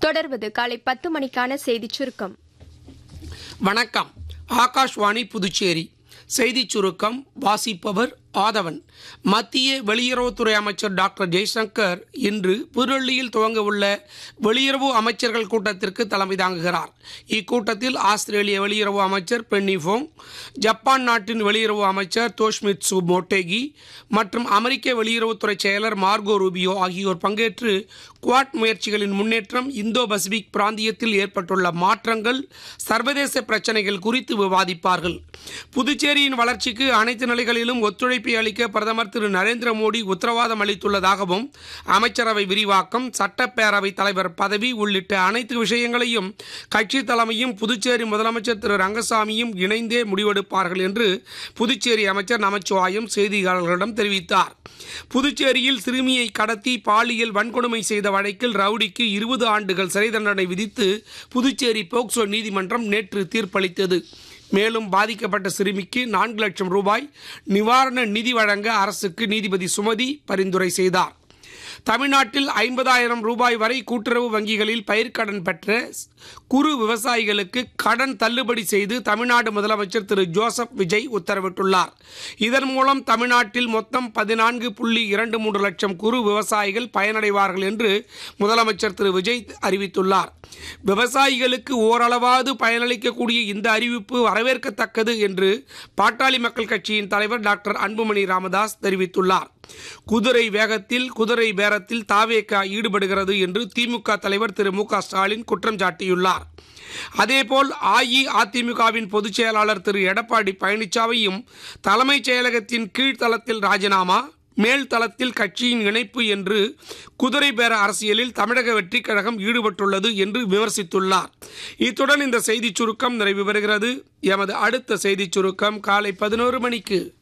தொடர்வது காலை பத்து மணிக்கான செய்திச் சுருக்கம் வணக்கம் ஆகாஷ்வாணி புதுச்சேரி செய்திச் சுருக்கம் வாசிப்பவர் ஆதவன் மத்திய வெளியுறவுத்துறை அமைச்சர் டாக்டர் ஜெய்சங்கர் இன்று புதுடெல்லியில் துவங்கவுள்ள வெளியுறவு அமைச்சர்கள் கூட்டத்திற்கு தலைமை தாங்குகிறார் இக்கூட்டத்தில் ஆஸ்திரேலிய வெளியுறவு அமைச்சர் பென்னி ஃபோங் ஜப்பான் நாட்டின் வெளியுறவு அமைச்சர் தோஷ்மிட்சு மோட்டேகி மற்றும் அமெரிக்க வெளியுறவுத்துறை செயலர் மார்கோ ரூபியோ ஆகியோர் பங்கேற்று குவாட் முயற்சிகளின் முன்னேற்றம் இந்தோ பசிபிக் பிராந்தியத்தில் ஏற்பட்டுள்ள மாற்றங்கள் சர்வதேச பிரச்சனைகள் குறித்து விவாதிப்பார்கள் புதுச்சேரியின் வளர்ச்சிக்கு அனைத்து நிலைகளிலும் ஒத்துழைப்பை அளிக்க பிரதமர் திரு நரேந்திர மோடி உத்தரவாதம் அளித்துள்ளதாகவும் அமைச்சரவை விரிவாக்கம் சட்டப்பேரவை தலைவர் பதவி உள்ளிட்ட அனைத்து விஷயங்களையும் கட்சி தலைமையும் புதுச்சேரி முதலமைச்சர் திரு ரங்கசாமியும் இணைந்தே முடிவெடுப்பார்கள் என்று புதுச்சேரி அமைச்சர் நமச்சிவாயம் செய்தியாளர்களிடம் தெரிவித்தார் புதுச்சேரியில் சிறுமியை கடத்தி பாலியல் வன்கொடுமை செய்த வழக்கில் ரவுடிக்கு இருபது ஆண்டுகள் சிறை தண்டனை விதித்து புதுச்சேரி போக்சோ நீதிமன்றம் நேற்று தீர்ப்பளித்தது மேலும் பாதிக்கப்பட்ட சிறுமிக்கு நான்கு லட்சம் ரூபாய் நிவாரண நிதி வழங்க அரசுக்கு நீதிபதி சுமதி பரிந்துரை செய்தார் தமிழ்நாட்டில் ஐம்பதாயிரம் ரூபாய் வரை கூட்டுறவு வங்கிகளில் பயிர்க்கடன் பெற்ற குறு விவசாயிகளுக்கு கடன் தள்ளுபடி செய்து தமிழ்நாடு முதலமைச்சர் திரு ஜோசப் விஜய் உத்தரவிட்டுள்ளார் இதன் மூலம் தமிழ்நாட்டில் மொத்தம் பதினான்கு புள்ளி இரண்டு மூன்று லட்சம் குறு விவசாயிகள் பயனடைவார்கள் என்று முதலமைச்சர் திரு விஜய் அறிவித்துள்ளார் விவசாயிகளுக்கு ஓரளவாவது பயனளிக்கக்கூடிய இந்த அறிவிப்பு வரவேற்கத்தக்கது என்று பாட்டாளி மக்கள் கட்சியின் தலைவர் டாக்டர் அன்புமணி ராமதாஸ் தெரிவித்துள்ளார் குதிரை வேகத்தில் குதிரை பேரத்தில் தாவேக்கா ஈடுபடுகிறது என்று திமுக தலைவர் திரு மு க ஸ்டாலின் குற்றம் சாட்டியுள்ளார் அதேபோல் அஇஅதிமுகவின் பொதுச் செயலாளர் திரு எடப்பாடி பழனிசாமியும் தலைமைச் செயலகத்தின் கீழ்த்தளத்தில் ராஜினாமா மேல் தளத்தில் கட்சியின் இணைப்பு என்று குதிரை பேர அரசியலில் தமிழக வெற்றிக் கழகம் ஈடுபட்டுள்ளது என்று விமர்சித்துள்ளார் இத்துடன் இந்த செய்திச் சுருக்கம் நிறைவு பெறுகிறது எமது அடுத்த செய்திச் சுருக்கம் காலை பதினோரு மணிக்கு